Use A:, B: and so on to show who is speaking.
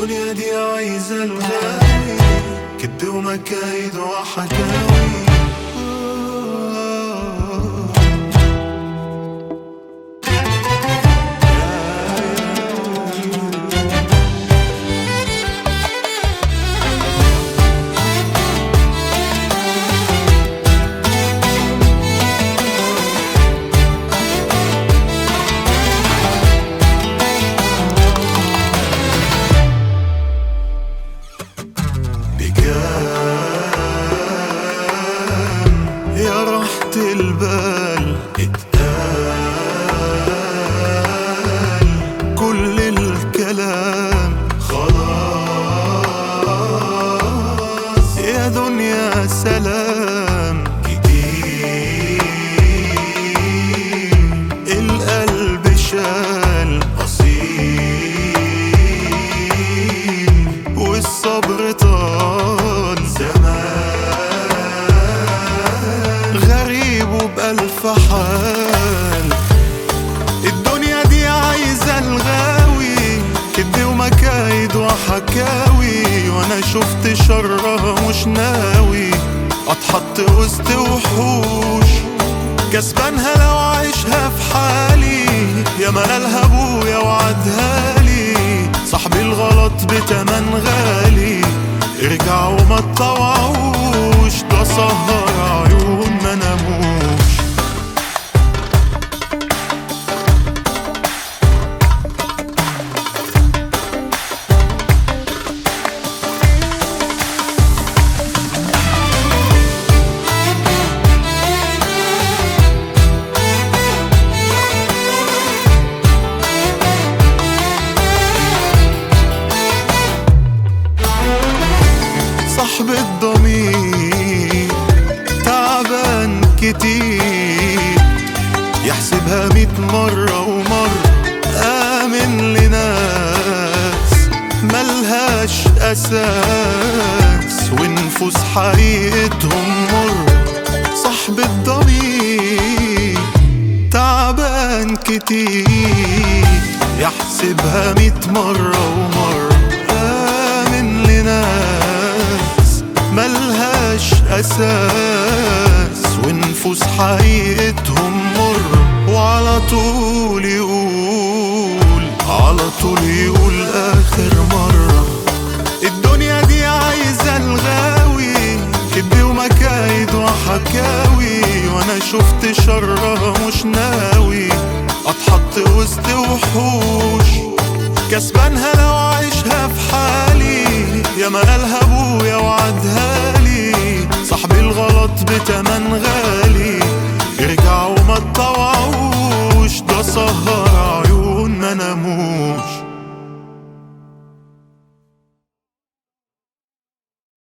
A: الدنيا دي عايزة الغاوي كد ومكايد وحكاوي بكام يا راحة البال اتقال كل الكلام خلاص يا دنيا سلام كتير القلب شال أصيل والصبر طال زمان غريب وبألف حال الدنيا دي عايزة الغاوي كد ومكايد وحكاوي وانا شفت شرها مش ناوي اتحط وسط وحوش كسبانها لو عايشها في حالي يا ما قالها ابويا وعدها لي صاحبي الغلط بتمن غالي ارجعوا وما تطوعوش ده سهر عيون ما ناموش صاحب الضمير تعبان كتير يحسبها ميت مرة ومرة آمن لناس ملهاش أساس ونفوس حقيقتهم مر صاحب الضمير تعبان كتير يحسبها ميت مرة ومرة آمن لناس ملهاش أساس ونفوس حقيقتهم مر وعلى طول يقول على طول يقول آخر مرة الدنيا دي عايزة الغاوي كد ومكايد وحكاوي وانا شفت شرها مش ناوي اتحط وسط وحوش كسبانها لو عايشها في حالي يا ما قالها ابويا وعدها لي صاحبي الغلط بتمن غالي ارجعوا ما تطوعوش ده سهر عيون ما ناموش